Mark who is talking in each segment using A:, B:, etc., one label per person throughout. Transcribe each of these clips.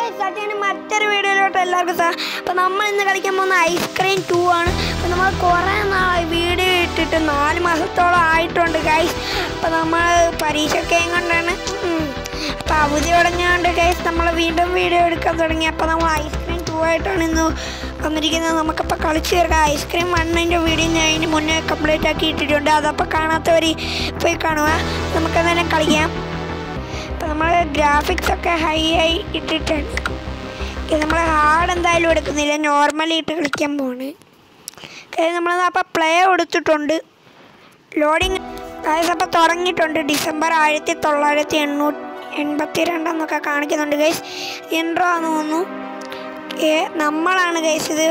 A: സത്യാണ് മറ്റൊരു വീഡിയോയിലോട്ട് എല്ലാവർക്കും സാർ അപ്പോൾ നമ്മൾ ഇന്ന് കളിക്കാൻ പോകുന്ന ഐസ്ക്രീം ടു ആണ് അപ്പോൾ നമ്മൾ കുറേ നാളായി വീഡിയോ ഇട്ടിട്ട് നാല് മാസത്തോളം ആയിട്ടുണ്ട് ഗൈസ് അപ്പോൾ നമ്മൾ പരീക്ഷയൊക്കെ കൊണ്ടാണ് അപ്പോൾ അവധി തുടങ്ങിയോണ്ട് ഗൈസ് നമ്മൾ വീണ്ടും വീഡിയോ എടുക്കാൻ തുടങ്ങി അപ്പോൾ നമ്മൾ ഐസ്ക്രീം ടു ആയിട്ടാണ് ഇന്ന് വന്നിരിക്കുന്നത് നമുക്കപ്പോൾ കളിച്ച് തീർക്കാം ഐസ്ക്രീം വണ്ണിൻ്റെ വീഡിയോ ഞാൻ അതിന് മുന്നേ കംപ്ലീറ്റ് ആക്കി ഇട്ടിട്ടുണ്ട് അതപ്പോൾ കാണാത്തവർ പോയി കാണുക നമുക്കെന്തായാലും കളിക്കാം ഇപ്പം നമ്മൾ ഗ്രാഫിക്സ് ഒക്കെ ഹൈ ആയി ഇട്ടിട്ടുണ്ട് നമ്മൾ ഹാർഡ് എന്തായാലും എടുക്കുന്നില്ല നോർമലി ഇട്ട് കളിക്കാൻ പോണ് നമ്മൾ അപ്പോൾ പ്ലേ കൊടുത്തിട്ടുണ്ട് ലോഡിങ് അതായത് അപ്പോൾ തുടങ്ങിയിട്ടുണ്ട് ഡിസംബർ ആയിരത്തി തൊള്ളായിരത്തി എണ്ണൂറ്റി എൺപത്തി രണ്ടെന്നൊക്കെ കാണിക്കുന്നുണ്ട് ഗൈസ് ഇൻട്രോ ആണെന്ന് തോന്നുന്നു ഏ, നമ്മളാണ് ഗൈസ് ഇത്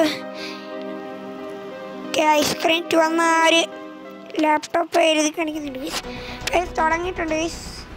A: ഐസ്ക്രീം ടു എന്ന ആ ഒരു ലാപ്ടോപ്പ് എഴുതി കാണിക്കുന്നുണ്ട് ഗൈസ് ഗൈസ് തുടങ്ങിയിട്ടുണ്ട് ഗൈസ്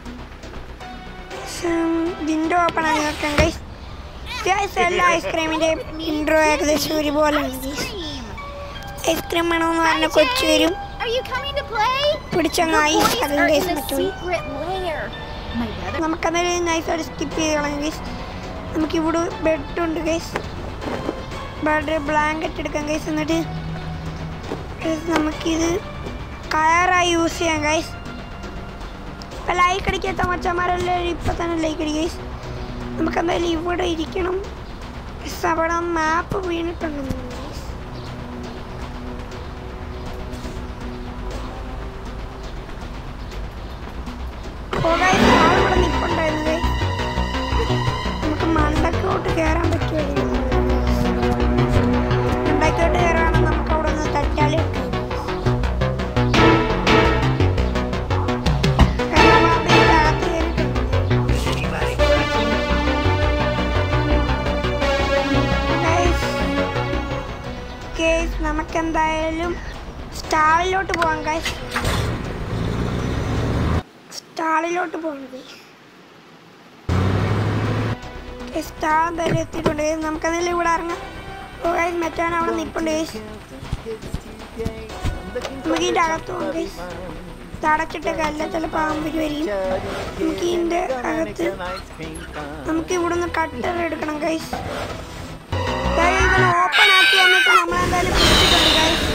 A: വിൻഡോ ഓപ്പൺ ആക്കി നോക്കാം ഗൈസ് ഗൈസ് എല്ലാ ഐസ്ക്രീമിൻ്റെയും ഇൻട്രോ ഏകദേശം ഒരുപോലെയാണ് ഗൈസ് ഐസ്ക്രീം വേണമെന്ന് പറഞ്ഞ കൊച്ചു വരും
B: Are you coming to play?
A: പിടിച്ചങ്ങ്
B: Your
A: ഐസ്
B: boys
A: അതും
B: are in
A: ഗൈസ്
B: the
A: പറ്റും
B: secret lair. My brother.
A: നമുക്കന്നേരം നൈസായിട്ട് സ്കിപ്പ് ചെയ്ത് കളയാം ഗൈസ് നമുക്കിവിടെ ബെഡുണ്ട് ഗൈസ് ബെഡ് ബ്ലാങ്കറ്റ് എടുക്കാം ഗൈസ് എന്നിട്ട് guys, നമുക്കിത് കയറായി യൂസ് ചെയ്യാം ഗൈസ് ഇപ്പം ലൈക്ക് അടിക്കാത്ത മച്ചന്മാരെല്ലാവരും ഇപ്പം തന്നെ ലൈക്ക് അടി ഗൈസ് നമുക്കെന്തായാലും ഇവിടെ ഇരിക്കണം Guys, അവിടെ മാപ്പ് വീണിട്ടുണ്ടെന്ന് തോന്നുന്നു guys. ഓ guys, ആളിവിടെ നിൽപ്പുണ്ടായിരുന്നു guys. നമുക്ക് മണ്ടക്കോട്ട് കയറാൻ പറ്റുമായിരുന്നു മണ്ടക്കോട്ട് കയറുകയാണെങ്കിൽ നമുക്ക് അവിടെ നിന്ന് തറ്റാളി എടുക്കാം കാരണം നമ്മൾ അതിൻ്റെ അകത്ത് കയറിയിട്ടുണ്ട്. Guys, guys, നമുക്കെന്തായാലും സ്റ്റാളിലോട്ട് പോകാം ഗൈസ് സ്റ്റാളിലോട്ട് പോകണം ഗൈസ് സ്റ്റാൾ എന്തായാലും എത്തിയിട്ടുണ്ട് Guys, നമുക്കതിൽ ഇവിടെ ഇറങ്ങാം ഓ ഗൈസ് മറ്റാൻ അവിടെ നിൽപ്പുണ്ട് ഗൈസ് നമുക്ക് ഇതിൻ്റെ അകത്ത് പോകാം ഗൈസ് തടച്ചിട്ടൊക്കെ അല്ല ചിലപ്പോൾ ആകാൻ വരുമായിരിക്കും നമുക്ക് ഇതിൻ്റെ അകത്ത് നമുക്ക് ഇവിടെ നിന്ന് കട്ടർ എടുക്കണം ഗൈസ് ഓപ്പൺ ആക്കി വന്നിട്ട് നമ്മളെന്തായാലും പിടിച്ചിട്ടുണ്ട് ഗൈസ്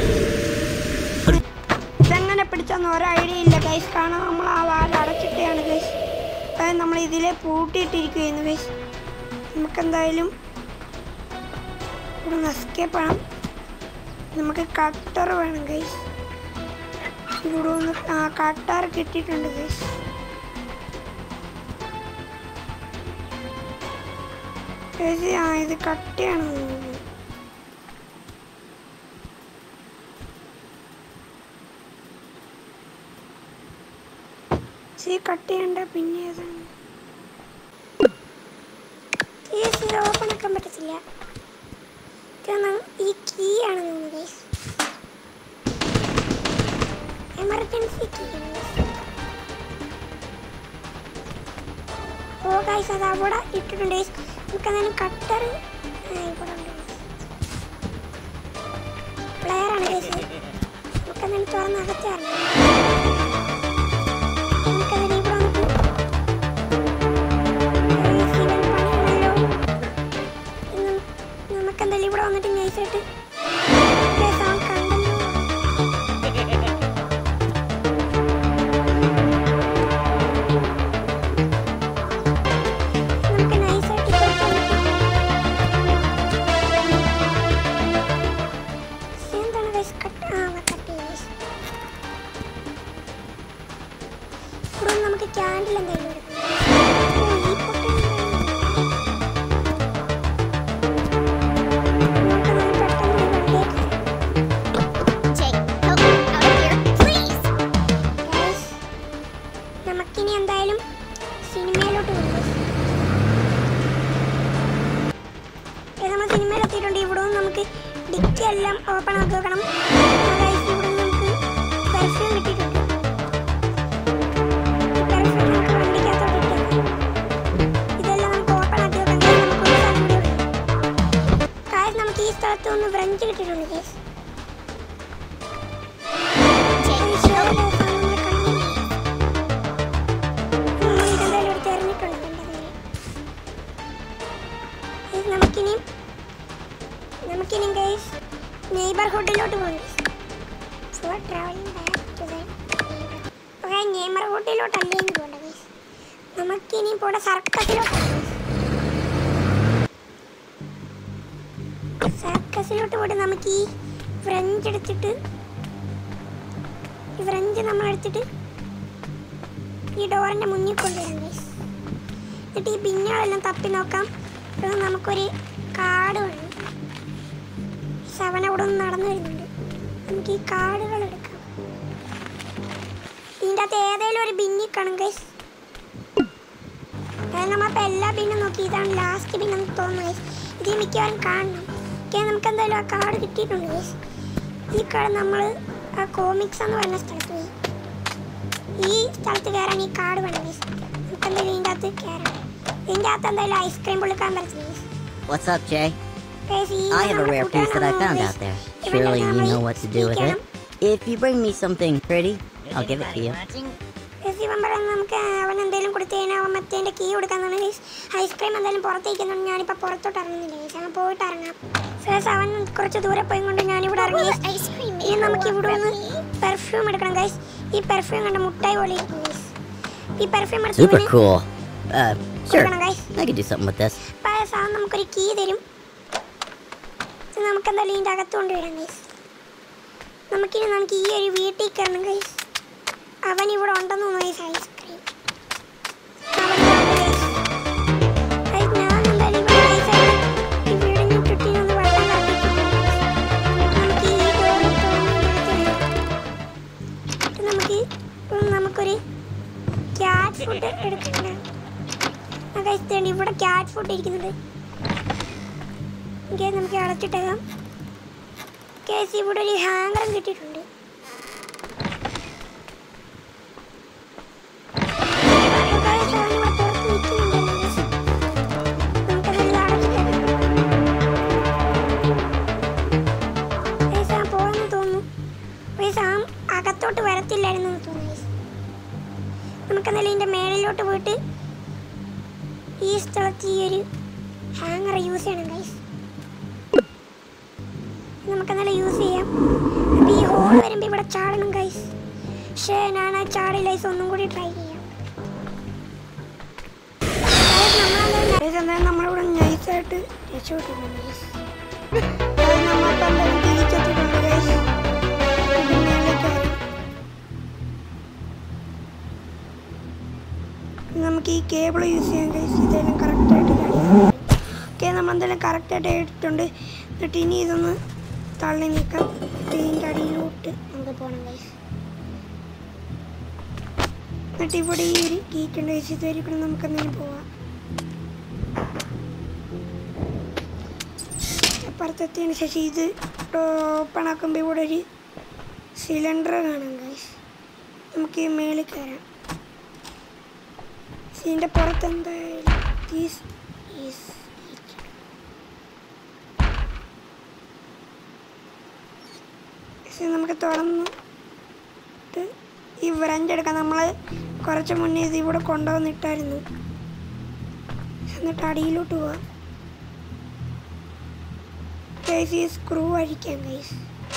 A: ഇതെങ്ങനെ പിടിച്ചെന്ന് ഒരു ഐഡിയ ഇല്ല ഗൈസ് കാരണം നമ്മൾ ആ വാൽ അടച്ചിട്ടാണ് ഗൈസ് അതായത് നമ്മൾ ഇതിലെ പൂട്ടിയിട്ടിരിക്കുകയായിരുന്നു ഗൈസ് നമുക്കെന്തായാലും ഇവിടെ നിന്ന് എസ്കേപ്പ് വേണം നമുക്ക് കട്ടർ വേണം ഗൈസ് ഇവിടെ ഒന്ന് ആ കട്ടർ കിട്ടിയിട്ടുണ്ട് ഗൈസ് ഗൈസ് ആ ഇത് കട്ടയാണെന്ന് തോന്നുന്നു സി കട്ട് ചെയ്യണ്ട പിന്നെ ഏതാണ് ഇത് ഓപ്പൺ ആക്കാൻ പറ്റത്തില്ല കാരണം ഈ കീ ആണ് തോന്നുന്നത് എമർജൻസി കീ ഓ ഗൈസ് അത് അവിടെ ഇട്ടിട്ടുണ്ട് guys. നമുക്ക് എന്നാലും കട്ടർ ഇവിടെ ഉണ്ട് പ്ലെയർ ആണ് ഗൈസ് നമുക്ക് എന്നാലും തുറന്ന് അകത്ത് ഇറങ്ങാം നമുക്കതിന് ഇവിടെ വന്നിട്ട് guys, ഇവൻ പണിയാണല്ലോ. ഇന്ന് നമുക്കെന്തായാലും ഇവിടെ വന്നിട്ട് നൈസായിട്ട് അവൻ കണ്ടല്ലോ നമുക്ക് നൈസായിട്ട് കൊടുക്കാൻ എന്താണ് ഗൈസ് കട്ട് ആ കട്ട് ചെയ്യും ഇവിടെ നിന്ന് നമുക്ക് ക്യാൻഡിൽ എന്തെങ്കിലും എടുക്കാം ഓ, ഈ പൊട്ടൻ നമുക്കതൊന്ന് പെട്ടെന്ന് ഈ വണ്ടിയൊക്കെ
B: Jake, help me out of here, please.
A: Guys, നമുക്കിനി എന്തായാലും സിനിമയിലോട്ട് പോകും നമ്മൾ സിനിമയിലെത്തിയിട്ടുണ്ട് ഇവിടെ നിന്ന് നമുക്ക് ഡിക്കി എല്ലാം ഓപ്പൺ ആക്കി വെക്കണം ഗൈസ് ഇവിടെ നിന്ന് നമുക്ക് പെർഫ്യൂം കിട്ടിയിട്ടുണ്ട് ഈ പെർഫ്യൂം നമുക്ക് വണ്ടിക്കകത്തോട്ട് ഇട്ടേക്കാം ഇതെല്ലാം നമുക്ക് ഓപ്പൺ ആക്കി വെക്കാം Guys, നമുക്ക് ഒരു സ്ഥലം കൂടി ഗൈസ് നമുക്ക് ഈ സ്ഥലത്ത് ഒന്ന് ഫ്രഞ്ച് കിട്ടിയിട്ടുണ്ട് ഗൈസ്
B: Jake, help me.
A: നമ്മൾ കണ്ടു. നമ്മൾ ഇതെന്തായാലും എടുത്ത് എറിഞ്ഞിട്ടുണ്ട് നമുക്കിനി നമുക്കിനി ഗൈസ് നെയ്ബർഹുഡിലോട്ട് പോകാം so travelling back to the okay നെയ്ബർഹുഡിലോട്ടല്ലേ ഇനി പോകണ്ട ഗൈസ് നമുക്കിനി ഇപ്പോൾ സർക്കസിലോട്ട് സർക്കസിലോട്ട് പോയിട്ട് നമുക്ക് ഈ ഫ്രഞ്ച് എടുത്തിട്ട് ഈ ഫ്രഞ്ച് നമ്മൾ എടുത്തിട്ട് ഈ ഡോറിൻ്റെ മുന്നിൽ കൊണ്ടുവരാം ഗൈസ് എന്നിട്ട് ഈ ബിന്നുകളെല്ലാം തപ്പി നോക്കാം ഇത് നമുക്കൊരു കാർഡ് വേണം ശവൻ അവിടെ ഒന്ന് നടന്നു വരുന്നുണ്ട് നമുക്ക് ഈ കാർഡുകൾ എടുക്കാം ഇതിൻ്റെ അകത്ത് ഏതെങ്കിലും ഒരു ബിന്നി കാണും ഗൈസ് അതായത് നമ്മളിപ്പോൾ എല്ലാ ബിന്നും നോക്കി ഇതാണ് ലാസ്റ്റ് ബിന്നെന്ന് തോന്നുന്നു ഗൈസ് ഇത് മിക്കവാറും കാണണം ഓക്കെ നമുക്ക് എന്തായാലും ആ കാർഡ് കിട്ടിയിട്ടുണ്ട് ഗൈസ് ഈ കാർഡ് നമ്മൾ ആ കോമിക്സ് എന്ന് പറഞ്ഞ സ്ഥലത്ത് പോയി ഈ സ്ഥലത്ത് കയറാൻ ഈ കാർഡ് വേണം ഗൈസ് നമുക്ക് എന്തായാലും ഇതിൻ്റെ അകത്ത് കയറാം ഇതിൻ്റെ അകത്ത് എന്തായാലും ഐസ്ക്രീം പുള്ളിക്കാൻ പറ്റും guys
C: What's up, Jay?
A: Guys ഈ
C: I have a
A: നമ്മുടെ
C: rare piece that I
A: കൂട്ടുകാരൻ
C: found
A: വന്നു
C: out there.
A: ഗൈസ്.
C: Surely
A: ഇവിടെ
C: you
A: നമ്മൾ
C: know what to do with it.
A: ഇരിക്കണം.
C: If you bring me something pretty, I'll give it to you.
A: Guys ഇവൻ പറയുന്നത് നമുക്ക് അവൻ എന്തെങ്കിലും കൊടുത്തു കഴിഞ്ഞാൽ അവൻ മറ്റേൻ്റെ കീ കൊടുക്കാന്നാണ് ഗൈസ് ഐസ്ക്രീം എന്തായാലും പുറത്തേക്കുന്നുണ്ട് ഞാനിപ്പോൾ പുറത്തോട്ട് ഇറങ്ങുന്നില്ല ഗൈസ് അവൻ പോയിട്ട് ഇറങ്ങാം ഗൈസ് അവൻ കുറച്ച് ദൂരെ പോയി കൊണ്ട് ഞാനിവിടെ ഇറങ്ങി
B: Will the ice cream
A: ഇനി
B: make
A: നമുക്ക്
B: more
A: ഇവിടെ ഒന്ന്
B: friendly?
A: പെർഫ്യൂം എടുക്കണം ഗൈസ് ഈ പെർഫ്യൂം കണ്ട മുട്ടായി പോലെ ഇരിക്കും ഗൈസ് ഈ പെർഫ്യൂം
C: Super
A: എടുത്ത്
C: cool. Uh, sure.
A: കൊടുക്കണം guys
C: I could do something with this.
A: പായസം അവൻ നമുക്കൊരു കീ തരും ഇത് നമുക്ക് എന്തായാലും ഇതിൻ്റെ അകത്ത് കൊണ്ടുവരാം ഗൈസ് നമുക്കിനി നമുക്ക് ഈ ഒരു വീട്ടിൽ കയറണം ഗൈസ് അവൻ ഇവിടെ ഉണ്ടെന്ന് തോന്നുന്നു ഗൈസ് ഐസ്ക്രീം ഞാൻ എന്തായാലും ഇവിടെ ഗൈസ് ഈ വീടിന് ചുറ്റിനൊന്ന് വെള്ളം കറക്കിയിട്ടുണ്ട് നമുക്ക് ഈ ഡോറ് തുറന്ന് നമുക്ക് നമുക്കൊരു ക്യാറ്റ് ഫുഡ് എടുക്കണ്ട ആ ഗൈസ് തേണ്ടി ഇവിടെ ക്യാറ്റ് ഫുഡ് ഇരിക്കുന്നുണ്ട് ഓക്കെ നമുക്ക് അടച്ചിട്ടേക്കാം കേസ് ഇവിടെ ഒരു ഹാങ്ങറും കിട്ടിയിട്ടുണ്ട് അപ്പോൾ guys, അവൻ ഇവിടെ പുറത്ത് നിൽക്കുന്നുണ്ടല്ലോ guys. നമുക്കതെല്ലാം അടച്ചിട്ടേക്കാം. Guys, അവൻ പോയെന്ന് തോന്നുന്നു Guys, അവൻ അകത്തോട്ട് വരത്തില്ലായിരുന്നു എന്ന് തോന്നുന്നു guys. നമുക്കെന്നാലും ഇതിൻ്റെ മേളിലോട്ട് പോയിട്ട് ഈ സ്ഥലത്ത് ഈ ഒരു ഹാങ്ങർ യൂസ് ചെയ്യണം ഗൈസ് നമുക്ക് നല്ല യൂസ് ചെയ്യാം അപ്പോൾ ഈ ഹോൾ വരുമ്പോൾ ഇവിടെ ചാടണം ഗൈസ് പക്ഷേ ഞാൻ ആ ചാടില്ല ഗൈസ് ഒന്നും കൂടി ട്രൈ ചെയ്യാം എന്തായാലും നമ്മളിവിടെ നൈസായിട്ട് രക്ഷപ്പെട്ടിട്ടുണ്ട് ഗൈസ് നമ്മളിപ്പോൾ എന്തായാലും തിരിച്ചെത്തിയിട്ടുണ്ട് ഗൈസ് നമുക്ക് ഈ കേബിൾ യൂസ് ചെയ്യാൻ കഴിച്ച് ഇതെല്ലാം കറക്റ്റായിട്ട് ഓക്കെ നമ്മൾ എന്തെല്ലാം കറക്റ്റായിട്ട് ഇട്ടിട്ടുണ്ട് എന്നിട്ട് ഇനി ഇതൊന്ന് തള്ളി നീക്കാം എന്നിട്ട് ഇതിൻ്റെ അടിയിലോട്ട് നമുക്ക് പോകണം കഴിച്ച് എന്നിട്ട് ഇവിടെ ഈ ഒരു ഗീറ്റുണ്ട് കഴിച്ച് ഇതുവരെ കൂടെ നമുക്ക് എന്തെങ്കിലും പോവാം അപ്പുറത്തെത്തിയതിന് ശേഷം ഇത് ഓപ്പൺ ആക്കുമ്പോൾ ഇവിടെ ഒരു സിലിണ്ടർ കാണാം കഴിച്ച് നമുക്ക് ഈ മേളിൽ കയറാം ഇതിൻ്റെ പുറത്ത് എന്തായാലും this is it. ഇത് നമുക്ക് തുറന്നിട്ട് ഈ വ്രഞ്ച് എടുക്കാം നമ്മൾ കുറച്ച് മുന്നേ ഇത് ഇവിടെ കൊണ്ടുവന്നിട്ടായിരുന്നു എന്നിട്ട് അടിയിലോട്ട് പോവാം ഗൈസ് ഈ സ്ക്രൂ അഴിക്കാം ഗൈസ്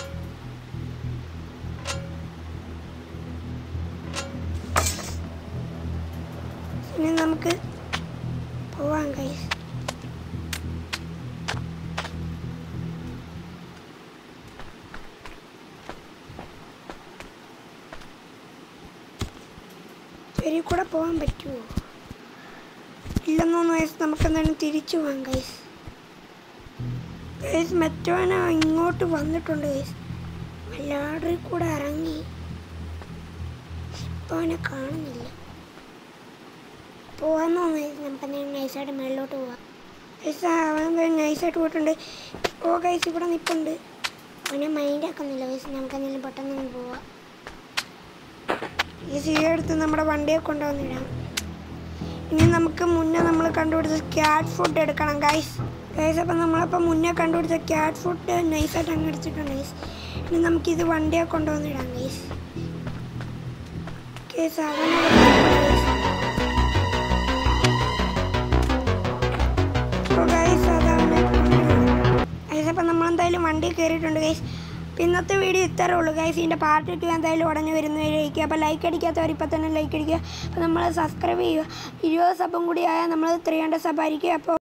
A: ഇനി നമുക്ക് പോവാം ഗൈസ് ശരി കൂടെ പോകാൻ പറ്റുമോ ഇല്ലെന്നൊന്ന് വയസ്സ് നമുക്ക് എന്തായാലും തിരിച്ചു പോവാം ഗൈസ് ഗൈസ് മറ്റവന ഇങ്ങോട്ട് വന്നിട്ടുണ്ട് ഗൈസ് വല്ലാടറിൽ കൂടെ ഇറങ്ങി ഇപ്പോൾ അവനെ കാണുന്നില്ല പോകാമെന്ന് തോന്നുന്നു നമുക്ക് എന്തെങ്കിലും നൈസായിട്ട് മേളിലോട്ട് പോവാം ഗൈസ് അവൻ നൈസായിട്ട് പോയിട്ടുണ്ട് ഓ ഗൈസ് ഇവിടെ നിൽപ്പുണ്ട് അവനെ മൈൻഡ് ആക്കുന്നില്ല ഗൈസ് നമുക്ക് എന്തെങ്കിലും പെട്ടെന്ന് പോവാം ഈ സീ എടുത്ത് നമ്മുടെ വണ്ടിയെ കൊണ്ടുവന്നിടാം ഇനി നമുക്ക് മുന്നേ നമ്മൾ കണ്ടുപിടിച്ച ക്യാറ്റ് ഫുഡ് എടുക്കണം ഗൈസ് ഗൈസ് അപ്പം നമ്മളപ്പോൾ മുന്നേ കണ്ടുപിടിച്ച ക്യാറ്റ് ഫുഡ് നൈസായിട്ട് അങ്ങ് എടുത്തിട്ടുണ്ട് ഗൈസ് ഇനി നമുക്കിത് വണ്ടിയെ കൊണ്ടുവന്നിടാം ഗൈസ് ഗൈസ് അവനെ ഗൈസ് അതവനെ എന്തായാലും വണ്ടി കയറിയിട്ടുണ്ട് ഗൈസ് അപ്പോൾ ഇന്നത്തെ വീഡിയോ ഇത്രേ ഉള്ളൂ ഗൈസ് ഇതിൻ്റെ പാർട്ട് ടു എന്തായാലും ഉടനെ വരുന്നവരായിരിക്കും അപ്പോൾ ലൈക്ക് അടിക്കാത്തവർ ഇപ്പം തന്നെ ലൈക്ക് അടിക്കുക അപ്പോൾ നമ്മൾ സബ്സ്ക്രൈബ് ചെയ്യുക ഇരുപത് സബും കൂടി ആയാൽ നമ്മൾ ത്രീ ഹൺഡ്രഡ് സബ് ആയിരിക്കും അപ്പോൾ